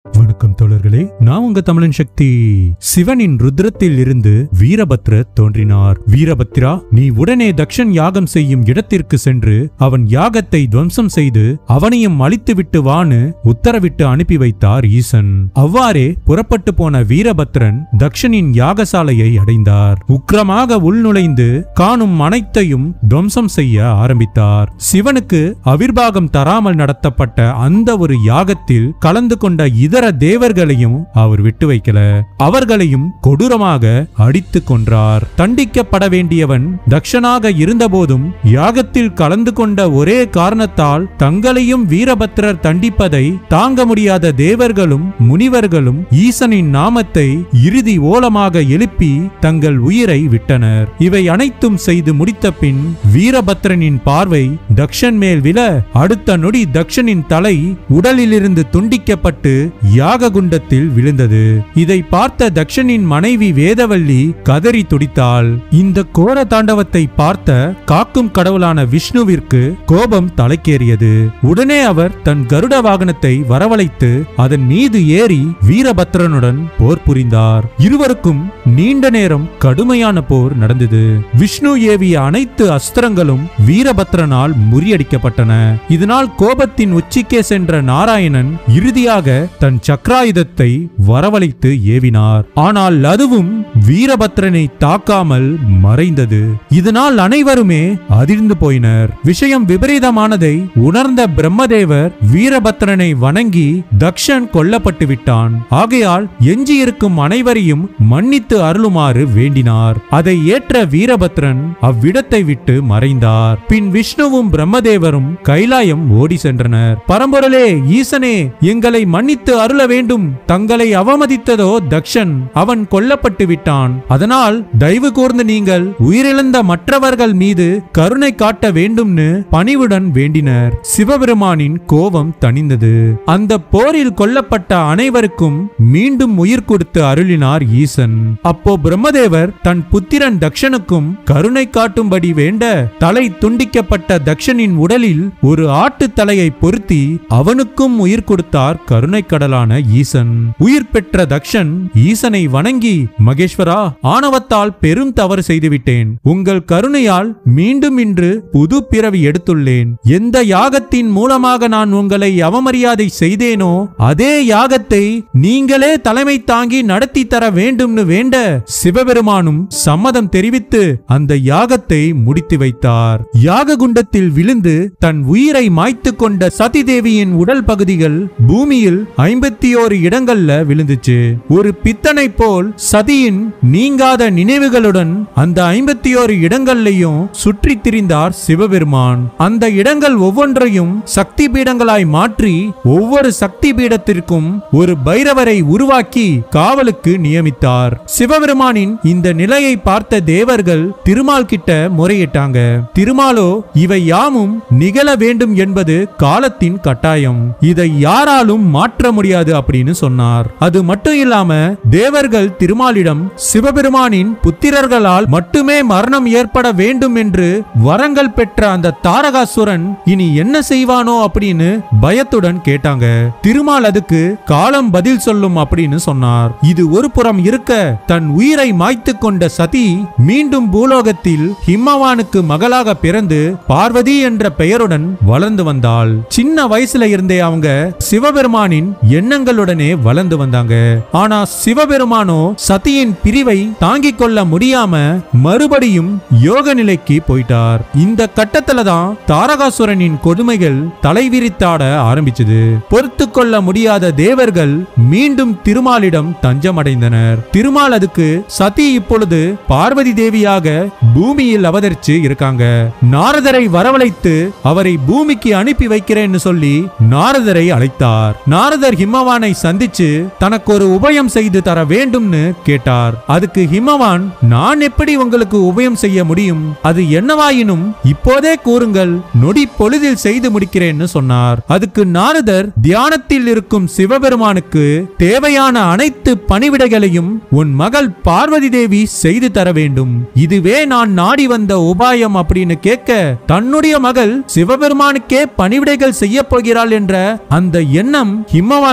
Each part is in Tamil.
வணக்கம் தோழர்களே நான் உங்க தமிழன் சக்தி சிவனின் ருத்ரத்தில் இருந்து வீரபத்ர தோன்றினார் வீரபத்ரா நீ உடனே தக்ஷன் யாகம் செய்யும் இடத்திற்கு சென்று அவன் யாகத்தை துவம்சம் செய்து அவனையும் அழித்துவிட்டு வான்னு உத்தரவிட்டு அனுப்பி வைத்தார் ஈசன் அவ்வாறே புறப்பட்டு போன வீரபத்ரன் தக்ஷனின் யாகசாலையை அடைந்தார் உக்கிரமாக உள்நுழைந்து காணும் அனைத்தையும் துவம்சம் செய்ய ஆரம்பித்தார் சிவனுக்கு அவிர்வாகம் தராமல் நடத்தப்பட்ட அந்த ஒரு யாகத்தில் கலந்து கொண்ட இதர தேவர்களையும் அவர் விட்டு வைக்கல அவர்களையும் கொடூரமாக அடித்து கொன்றார் தண்டிக்கப்பட வேண்டியவன் தக்ஷனாக இருந்தபோதும் யாகத்தில் கலந்து கொண்ட ஒரே காரணத்தால் தங்களையும் வீரபத்ரர் தண்டிப்பதை தாங்க முடியாத தேவர்களும் முனிவர்களும் ஈசனின் நாமத்தை இறுதி ஓலமாக எழுப்பி தங்கள் உயிரை விட்டனர் இவை அனைத்தும் செய்து முடித்த பின் வீரபத்ரனின் பார்வை தக்ஷன் மேல் விழ அடுத்த நொடி தக்ஷனின் தலை உடலிலிருந்து துண்டிக்கப்பட்டு யாக குண்டத்தில் விழுந்தது இதை பார்த்த தக்ஷனின் மனைவி வேதவல்லி கதறி துடித்தாள் இந்த கோர தாண்டவத்தை பார்த்த காக்கும் கடவுளான விஷ்ணுவிற்கு கோபம் தலைக்கேறியது உடனே அவர் தன் கருட வாகனத்தை வரவழைத்து அதன் மீது ஏறி வீரபத்ரனுடன் போர் புரிந்தார் இருவருக்கும் நீண்ட நேரம் கடுமையான போர் நடந்தது விஷ்ணு ஏவிய அனைத்து அஸ்திரங்களும் வீரபத்ரனால் முறியடிக்கப்பட்டன இதனால் கோபத்தின் உச்சிக்கே சென்ற நாராயணன் இறுதியாக தன் சக்ராயுதத்தை வரவழைத்து ஏவினார் ஆனால் அதுவும் வீரபத்ரனை தாக்காமல் மறைந்தது இதனால் அனைவருமே அதிர்ந்து போயினர் விஷயம் விபரீதமானதை உணர்ந்த பிரம்மதேவர் வீரபத்ரனை வணங்கி தக்ஷன் கொல்லப்பட்டு விட்டான் ஆகையால் எஞ்சியிருக்கும் அனைவரையும் மன்னித்து அருளுமாறு வேண்டினார் அதை ஏற்ற வீரபத்ரன் அவ்விடத்தை விட்டு மறைந்தார் பின் விஷ்ணுவும் பிரம்மதேவரும் கைலாயம் ஓடி சென்றனர் பரம்பொருளே ஈசனே எங்களை மன்னித்து அருள வேண்டும் தங்களை அவமதித்ததோ தக்ஷன் அவன் கொல்லப்பட்டு விட்டான் அதனால் தயவு கூர்ந்து நீங்கள் உயிரிழந்த மற்றவர்கள் மீது கருணை காட்ட வேண்டும்னு பணிவுடன் வேண்டினர் சிவபெருமானின் கோபம் தணிந்தது அந்த போரில் கொல்லப்பட்ட அனைவருக்கும் மீண்டும் உயிர் கொடுத்து அருளினார் ஈசன் அப்போ பிரம்மதேவர் தன் புத்திரன் தக்ஷனுக்கும் கருணை காட்டும்படி வேண்ட தலை துண்டிக்கப்பட்ட தக்ஷனின் உடலில் ஒரு ஆட்டு தலையை பொருத்தி அவனுக்கும் உயிர் கொடுத்தார் கருணை கடலான ஈசன் உயிர் பெற்ற தக்ஷன் ஈசனை வணங்கி மகேஸ்வரா ஆணவத்தால் பெரும் தவறு செய்துவிட்டேன் உங்கள் கருணையால் மீண்டும் இன்று புது பிறவி எடுத்துள்ளேன் எந்த யாகத்தின் மூலமாக நான் உங்களை அவமரியாதை செய்தேனோ அதே யாகத்தை நீங்களே தலைமை தாங்கி நடத்தி தர வேண்டும்னு வேண்ட சிவபெருமானும் சம்மதம் தெரிவித்து அந்த யாகத்தை முடித்து வைத்தார் யாக குண்டத்தில் விழுந்து தன் உயிரை மாய்த்து கொண்ட சதி தேவியின் உடல் பகுதிகள் பூமியில் ஐம்பத்தி ஓரு இடங்கள்ல விழுந்துச்சு ஒரு பித்தனை போல் சதியின் நீங்காத நினைவுகளுடன் அந்த ஐம்பத்தி ஓரு இடங்கள்லையும் சுற்றி திரிந்தார் சிவபெருமான் அந்த இடங்கள் ஒவ்வொன்றையும் சக்தி பீடங்களாய் மாற்றி ஒவ்வொரு சக்தி பீடத்திற்கும் ஒரு பைரவரை உருவாக்கி காவலுக்கு நியமித்தார் சிவபெருமானின் இந்த நிலையை பார்த்த தேவர்கள் திருமால் கிட்ட முறையிட்டாங்க திருமாலோ இவை யாமும் நிகழ வேண்டும் என்பது காலத்தின் கட்டாயம் இதை யாராலும் மாற்ற முடியாது அப்படின்னு சொன்னார் அது மட்டும் இல்லாம தேவர்கள் திருமாலிடம் சிவபெருமானின் புத்திரர்களால் மட்டுமே மரணம் ஏற்பட வேண்டும் என்று வரங்கள் பெற்ற அந்த தாரகாசுரன் இனி என்ன செய்வானோ அப்படின்னு பயத்துடன் கேட்டாங்க திருமால் அதுக்கு காலம் பதில் சொல்லும் அப்படின்னு சொன்னார் இது ஒரு புறம் இருக்க தன் உயிரை மாய்த்து கொண்ட சதி மீண்டும் பூலோகத்தில் ஹிம்மவானுக்கு மகளாக பிறந்து பார்வதி என்ற பெயருடன் வளர்ந்து வந்தாள் சின்ன வயசுல இருந்தே அவங்க சிவபெருமானின் எண்ணங்களுடனே வளர்ந்து வந்தாங்க ஆனா சிவபெருமானோ சதியின் பிரிவை தாங்கிக் கொள்ள முடியாம மறுபடியும் யோக நிலைக்கு போயிட்டார் இந்த கட்டத்துல தான் தாரகாசுரனின் கொடுமைகள் தலைவிரித்தாட ஆரம்பிச்சது பொறுத்து கொள்ள முடியாத தேவர்கள் மீண்டும் திருமாலிடம் தஞ்சமடைந்தனர் திருமால் அதுக்கு சதி இப்பொழுது பார்வதி தேவியாக பூமியில் அவதரிச்சு இருக்காங்க நாரதரை வரவழைத்து அவரை பூமிக்கு அனுப்பி வைக்கிறேன்னு சொல்லி நாரதரை அழைத்தார் நாரதர் ஹிமவானை சந்திச்சு தனக்கு ஒரு உபயம் செய்து தர வேண்டும்னு கேட்டார் அதுக்கு ஹிமவான் நான் எப்படி உங்களுக்கு உபயம் செய்ய முடியும் அது என்னவாயினும் இப்போதே கூறுங்கள் நொடி பொழுதில் செய்து முடிக்கிறேன்னு சொன்னார் அதுக்கு நாரதர் தியானத்தில் இருக்கும் சிவபெருமானுக்கு தேவையான அனைத்து பணிவிடைகளையும் உன் மகள் பார்வதி தேவி செய்து தர வேண்டும் இதுவே நான் நாடி வந்த உபாயம் அப்படின்னு கேட்க தன்னுடைய மகள் சிவபெருமானுக்கே பணிவிடைகள் செய்ய போகிறாள் என்ற அந்த எண்ணம் ஹிமவான்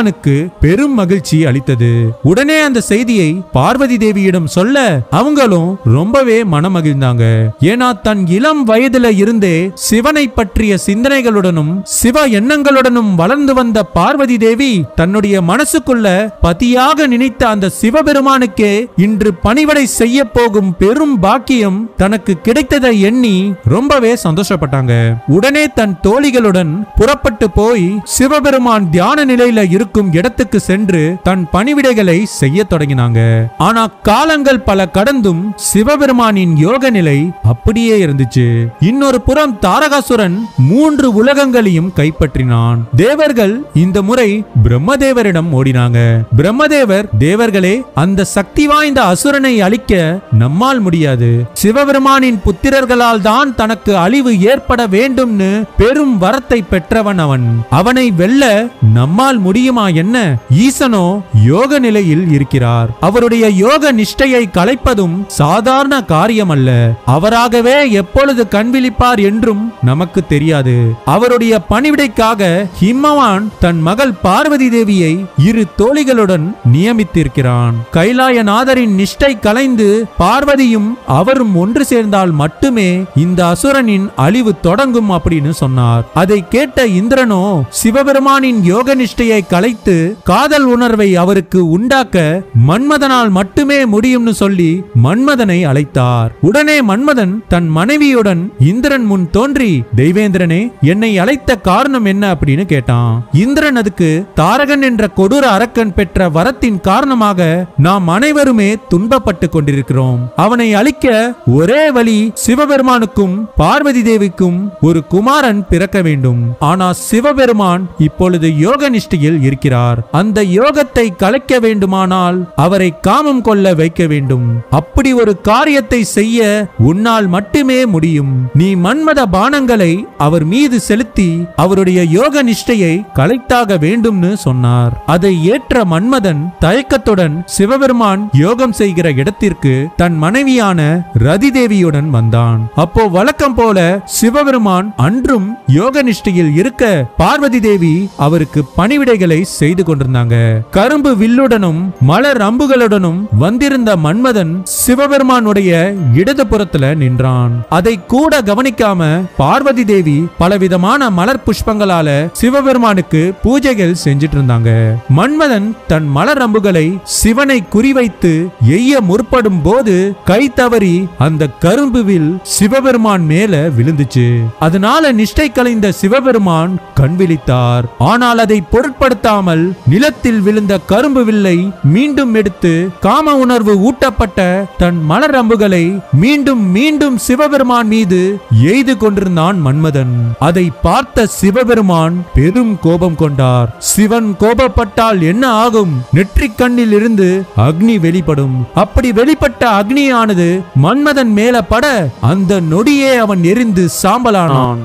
சிவபெருமானுக்கு பெரும் மகிழ்ச்சி அளித்தது உடனே அந்த செய்தியை பார்வதி தேவியிடம் சொல்ல அவங்களும் ரொம்பவே மனமகிழ்ந்தாங்க ஏன்னா தன் இளம் வயதுல இருந்தே சிவனை பற்றிய சிந்தனைகளுடனும் சிவ எண்ணங்களுடனும் வளர்ந்து வந்த பார்வதி தேவி தன்னுடைய மனசுக்குள்ள பதியாக நினைத்த அந்த சிவபெருமானுக்கே இன்று பணிவடை செய்ய போகும் பெரும் பாக்கியம் தனக்கு கிடைத்ததை எண்ணி ரொம்பவே சந்தோஷப்பட்டாங்க உடனே தன் தோழிகளுடன் புறப்பட்டு போய் சிவபெருமான் தியான நிலையில இருக்கும் இடத்துக்கு சென்று தன் பணிவிடைகளை செய்ய தொடங்கினாங்க ஆனா காலங்கள் பல கடந்தும் சிவபெருமானின் யோக நிலை அப்படியே இருந்துச்சு இன்னொரு புறம் தாரகாசுரன் மூன்று உலகங்களையும் கைப்பற்றினான் தேவர்கள் இந்த முறை பிரம்மதேவரிடம் ஓடினாங்க பிரம்மதேவர் தேவர்களே அந்த சக்தி வாய்ந்த அசுரனை அழிக்க நம்மால் முடியாது சிவபெருமானின் புத்திரர்களால் தான் தனக்கு அழிவு ஏற்பட வேண்டும்னு பெரும் வரத்தை பெற்றவன் அவன் அவனை வெல்ல நம்மால் முடியுமா என்ன ஈசனோ யோக நிலையில் இருக்கிறார் அவருடைய யோக நிஷ்டையை கலைப்பதும் சாதாரண காரியம் அல்ல அவராகவே எப்பொழுது கண்விழிப்பார் என்றும் நமக்கு தெரியாது அவருடைய பணிவிடைக்காக ஹிம்மவான் தன் மகள் பார்வதி தேவியை இரு தோழிகளுடன் நியமித்திருக்கிறான் கைலாயநாதரின் நிஷ்டை கலைந்து பார்வதியும் அவரும் ஒன்று சேர்ந்தால் மட்டுமே இந்த அசுரனின் அழிவு தொடங்கும் அப்படின்னு சொன்னார் அதை கேட்ட இந்திரனோ சிவபெருமானின் யோக நிஷ்டையை கலைத்து காதல் உணர்வை அவருக்கு உண்டாக்க மன்மதனால் மட்டுமே முடியும்னு சொல்லி மன்மதனை அழைத்தார் உடனே மன்மதன் தன் மனைவியுடன் இந்திரன் முன் தோன்றி தெய்வேந்திரனே என்னை அழைத்த காரணம் என்ன அப்படின்னு கேட்டான் இந்திரன் அதுக்கு தாரகன் என்ற கொடூர அரக்கன் பெற்ற வரத்தின் காரணமாக நாம் அனைவருமே துன்பப்பட்டு கொண்டிருக்கிறோம் அவனை அழிக்க ஒரே வழி சிவபெருமானுக்கும் பார்வதி தேவிக்கும் ஒரு குமாரன் பிறக்க வேண்டும் ஆனா சிவபெருமான் இப்பொழுது யோக நிஷ்டையில் இருக்கிறார் அந்த யோகத்தை கலைக்க வேண்டுமானால் அவரை காமம் கொள்ள வைக்க வேண்டும் அப்படி ஒரு காரியத்தை செய்ய உன்னால் மட்டுமே முடியும் நீ மன்மத பானங்களை அவர் மீது செலுத்தி அவருடைய யோக நிஷ்டையை கலைத்தாக வேண்டும்னு சொன்னார் அதை ஏற்ற மன்மதன் தயக்கத்துடன் சிவபெருமான் யோகம் செய்கிற இடத்திற்கு தன் மனைவியான ரதி தேவியுடன் வந்தான் அப்போ வழக்கம் போல சிவபெருமான் அன்றும் யோக நிஷ்டையில் இருக்க பார்வதி தேவி அவருக்கு பணிவிடைகளை செய்து கொண்டிருந்தாங்க கரும்பு வில்லுடனும் மலர் அம்புகளுடனும் வந்திருந்த மன்மதன் சிவபெருமானுடைய இடது புறத்துல நின்றான் அதை கூட கவனிக்காம பார்வதி தேவி பலவிதமான மலர் புஷ்பங்களால சிவபெருமானுக்கு பூஜைகள் செஞ்சிட்டு இருந்தாங்க மன்மதன் தன் மலர் அம்புகளை சிவனை குறிவைத்து எய்ய முற்படும் போது கை தவறி அந்த கரும்புவில் சிவபெருமான் மேல விழுந்துச்சு அதனால நிஷ்டை கலைந்த சிவபெருமான் கண் விழித்தார் ஆனால் அதை பொருட்படுத்தாமல் நிலத்தில் விழுந்த கரும்பு வில்லை மீண்டும் எடுத்து காம உணர்வு ஊட்டப்பட்ட தன் மலர் அம்புகளை மீண்டும் மீண்டும் சிவபெருமான் மீது எய்து கொண்டிருந்தான் மன்மதன் அதை பார்த்த சிவபெருமான் பெரும் கோபம் கொண்டார் சிவன் கோபப்பட்டால் என்ன ஆகும் நெற்றிக் கண்ணில் இருந்து அக்னி வெளிப்படும் அப்படி வெளிப்பட்ட அக்னியானது மன்மதன் மேல பட அந்த நொடியே அவன் எரிந்து சாம்பலானான்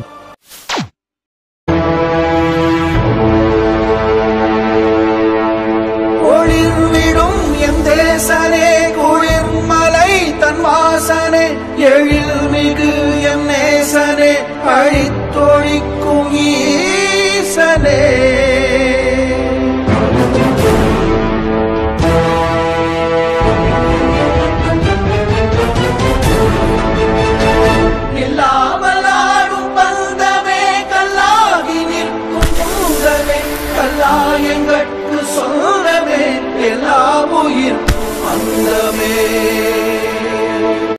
ஒளிர்விடும் எம் தேசனே குளிர்மலை தன் வாசனே எழில் மிகு எம் நேசனே அழித்தொழிக்கும் ஈசனே இல்லாமல் ஆடும் பந்தமே கல்லாகி நிற்கும் பூதமே கல்லாயங்கட்கு சொந்தமே எல்லா உயிர் அந்தமே